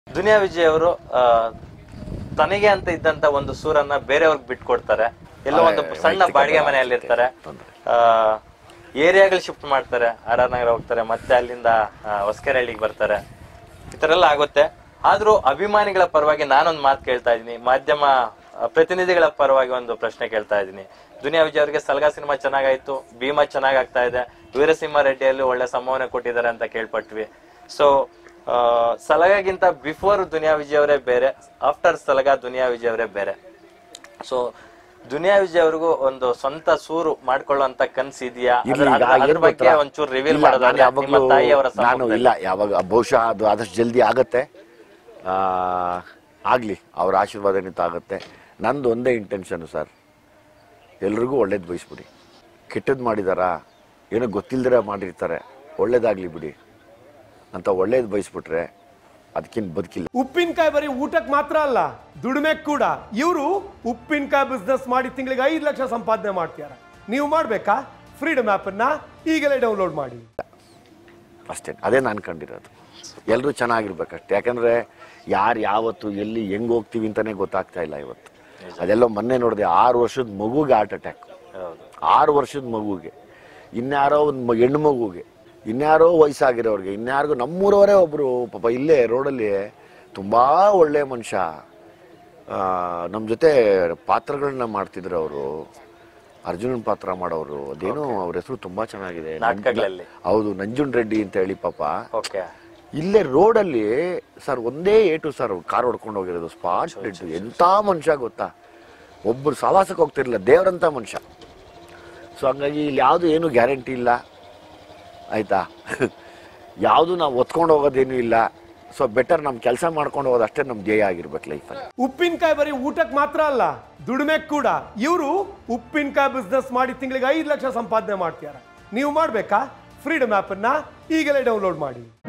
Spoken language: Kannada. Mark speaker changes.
Speaker 1: ದುನಿಯಾ ವಿಜಯ್ ಅವರು ಆ, ತನಗೆ ಅಂತ ಇದ್ದಂತ ಒಂದು ಸೂರನ್ನ ಬೇರೆಯವ್ರಿಗೆ ಬಿಟ್ಕೊಡ್ತಾರೆ ಎಲ್ಲೋ ಒಂದು ಸಣ್ಣ ಬಾಡಿಗೆ ಮನೆಯಲ್ಲಿ ಇರ್ತಾರೆ ಏರಿಯಾಗಳು ಶಿಫ್ಟ್ ಮಾಡ್ತಾರೆ ಆರ್ ಆರ್ ನಗರ ಹೋಗ್ತಾರೆ ಮತ್ತೆ ಅಲ್ಲಿಂದ ಆ, ಹೊಸಕೆರಹಳ್ಳಿಗೆ ಬರ್ತಾರೆ ಈ ತರ ಎಲ್ಲ ಆಗುತ್ತೆ ಆದ್ರೂ ಅಭಿಮಾನಿಗಳ ಪರವಾಗಿ ನಾನೊಂದು ಮಾತು ಕೇಳ್ತಾ ಇದ್ದೀನಿ ಮಾಧ್ಯಮ ಆ, ಪ್ರತಿನಿಧಿಗಳ ಪರವಾಗಿ ಒಂದು ಪ್ರಶ್ನೆ ಕೇಳ್ತಾ ಇದ್ದೀನಿ ದುನಿಯಾ ವಿಜಯ್ ಅವರಿಗೆ ಸಲ್ಗಾ ಸಿನಿಮಾ ಚೆನ್ನಾಗಾಯ್ತು ಭೀಮಾ ಚೆನ್ನಾಗ್ ಆಗ್ತಾ ಇದೆ ವೀರಸಿಂಹ ರೆಡ್ಡಿಯಲ್ಲಿ ಒಳ್ಳೆ ಸಂಭಾವನೆ ಕೊಟ್ಟಿದ್ದಾರೆ ಅಂತ ಕೇಳ್ಪಟ್ವಿ ಸೊ ಸಲಗಾಗಿಂತ ಬಿಫೋರ್ ದುನಿಯಾ ವಿಜಯ್ ಅವರೇ ಬೇರೆ ಆಫ್ಟರ್ ಸಲಗ ದುನಿಯಾ ವಿಜಯ್ ಅವರೇ ಬೇರೆ ಸೊ ದುನಿಯಾ ವಿಜಯ್ ಅವ್ರಿಗೂ ಒಂದು ಸ್ವಂತ ಸೂರು ಮಾಡ್ಕೊಳ್ಳುವಂತ ಕನ್ಸು ಇದೆಯಾ
Speaker 2: ಇರ್ಲಿ, ಈಗ
Speaker 1: ಅದ್ರ
Speaker 2: ಏನ್
Speaker 1: ಬಗ್ಗೆ
Speaker 2: ಗೊತ್ತಾ?
Speaker 1: ಒಂಚೂರು ರಿವೀಲ್
Speaker 2: ಇಲ್ಲ, ನಾನು
Speaker 1: ಮಾಡೋದಾದ್ರೆ ನಿಮ್ಮ
Speaker 2: ಯಾವಾಗ್ಲೂ
Speaker 1: ತಾಯಿಯವರ
Speaker 2: ನಾನು
Speaker 1: ಸಮ್ಮುಖದಲ್ಲಿ.
Speaker 2: ಇಲ್ಲ ಯಾವಾಗ ಬಹುಶಃ ಅದು ಆದಷ್ಟು ಜಲ್ದಿ ಆಗತ್ತೆ ಆ, ಆಗ್ಲಿ ಅವ್ರ ಆಶೀರ್ವಾದನಿಂದ ಆಗುತ್ತೆ ನಂದು ಒಂದೇ ಇಂಟೆನ್ಷನ್ ಸರ್ ಎಲ್ರಿಗೂ ಒಳ್ಳೇದು ಬಯಸ್ಬಿಡಿ ಕೆಟ್ಟದ್ದು ಮಾಡಿದಾರಾ ಏನೋ ಗೊತ್ತಿಲ್ದಿರ ಮಾಡಿರ್ತಾರೆ ಒಳ್ಳೇದಾಗ್ಲಿ ಬಿಡಿ ಅಂತ ಒಳ್ಳೇದು ಬಯಸ್ಬಿಟ್ರೆ ಅದಕ್ಕಿಂತ ಬದುಕಿಲ್ಲ
Speaker 3: ಉಪ್ಪಿನಕಾಯಿ ಬರೀ ಊಟಕ್ಕೆ ಮಾತ್ರ ಅಲ್ಲ ದುಡಿಮೆ ಕೂಡ ಇವರು ಉಪ್ಪಿನಕಾಯಿ ಬಿಸ್ನೆಸ್ ಮಾಡಿ ತಿಂಗಳಿಗೆ ಐದು ಲಕ್ಷ ಸಂಪಾದನೆ ಮಾಡ್ತಿದ್ದಾರೆ ನೀವು ಮಾಡ್ಬೇಕಾ ಫ್ರೀಡಮ್ ಅನ್ನ ಈಗಲೇ ಡೌನ್ಲೋಡ್ ಮಾಡಿ
Speaker 2: ಅಷ್ಟೇ ಅದೇ ನಾನು ಕಂಡಿರೋದು ಎಲ್ಲರೂ ಚೆನ್ನಾಗಿರ್ಬೇಕಷ್ಟೇ ಯಾಕಂದ್ರೆ ಯಾರು ಯಾವತ್ತು ಎಲ್ಲಿ ಹೆಂಗ್ ಹೋಗ್ತೀವಿ ಅಂತಾನೆ ಗೊತ್ತಾಗ್ತಾ ಇಲ್ಲ ಇವತ್ತು ಅದೆಲ್ಲೋ ಮೊನ್ನೆ ನೋಡಿದೆ ಆರು ವರ್ಷದ ಮಗುಗೆ ಹಾರ್ಟ್ ಅಟ್ಯಾಕ್
Speaker 1: ಹೌದು
Speaker 2: ಆರು ವರ್ಷದ ಮಗುಗೆ ಇನ್ಯಾರೋ ಒಂದು ಹೆಣ್ಣು ಮಗುಗೆ ಇನ್ಯಾರೋ ವಯಸ್ಸಾಗಿರೋರಿಗೆ ಇನ್ಯಾರಿಗೂ ನಮ್ಮೂರವರೇ ಒಬ್ರು ಪಾಪ ಇಲ್ಲೇ ರೋಡಲ್ಲಿ ತುಂಬಾ ಒಳ್ಳೆ ಮನುಷ್ಯ ನಮ್ಮ ಜೊತೆ ಪಾತ್ರಗಳನ್ನ ಮಾಡ್ತಿದ್ರು ಅವರು ಅರ್ಜುನನ್ ಪಾತ್ರ ಮಾಡೋರು ಅದೇನೋ ಅವ್ರ ಹೆಸರು ತುಂಬಾ ಚೆನ್ನಾಗಿದೆ
Speaker 1: ನಾಟಕಗಳಲ್ಲಿ.
Speaker 2: ಹೌದು ನಂಜುಂಡ್ ರೆಡ್ಡಿ ಅಂತ ಹೇಳಿ ಪಾಪ
Speaker 1: ಓಕೆ
Speaker 2: ಇಲ್ಲೇ ರೋಡಲ್ಲಿ ಸರ್ ಒಂದೇ ಏಟು ಸರ್ ಕಾರ್ ಹೊಡ್ಕೊಂಡು ಹೋಗಿರೋದು ಸ್ಪಾಟ್ ಡೆಡ್ ಎಂಥ ಮನುಷ್ಯ ಗೊತ್ತಾ ಒಬ್ಬರು ಸವಾಸಕ್ಕೆ ಹೋಗ್ತಿರ್ಲಿಲ್ಲ ದೇವರಂತ ಮನುಷ್ಯ ಸೊ ಹಂಗಾಗಿ ಇಲ್ಲಿ ಯಾವುದು ಏನು ಗ್ಯಾರಂಟಿ ಇಲ್ಲ ಆಯ್ತಾ ಯಾವುದು ನಾವು ಒತ್ಕೊಂಡು ಹೋಗೋದೇನು ಇಲ್ಲ ಸೊ ಬೆಟರ್ ನಮ್ಮ ಕೆಲಸ ಮಾಡ್ಕೊಂಡು ಹೋಗೋದು ಅಷ್ಟೇ ನಮ್ಮ ಧ್ಯೇಯ ಆಗಿರ್ಬೇಕು ಲೈಫಲ್ಲಿ
Speaker 3: ಉಪ್ಪಿನಕಾಯಿ ಬರೀ ಊಟಕ್ಕೆ ಮಾತ್ರ ಅಲ್ಲ ದುಡಿಮೆ ಕೂಡ ಇವರು ಉಪ್ಪಿನಕಾಯಿ ಬಿಸ್ನೆಸ್ ಮಾಡಿ ತಿಂಗಳಿಗೆ ಐದು ಲಕ್ಷ ಸಂಪಾದನೆ ಮಾಡ್ತಿದ್ದಾರೆ ನೀವು ಮಾಡ್ಬೇಕಾ ಫ್ರೀಡಮ್ ಅನ್ನ ಈಗಲೇ ಡೌನ್ಲೋಡ್ ಮಾಡಿ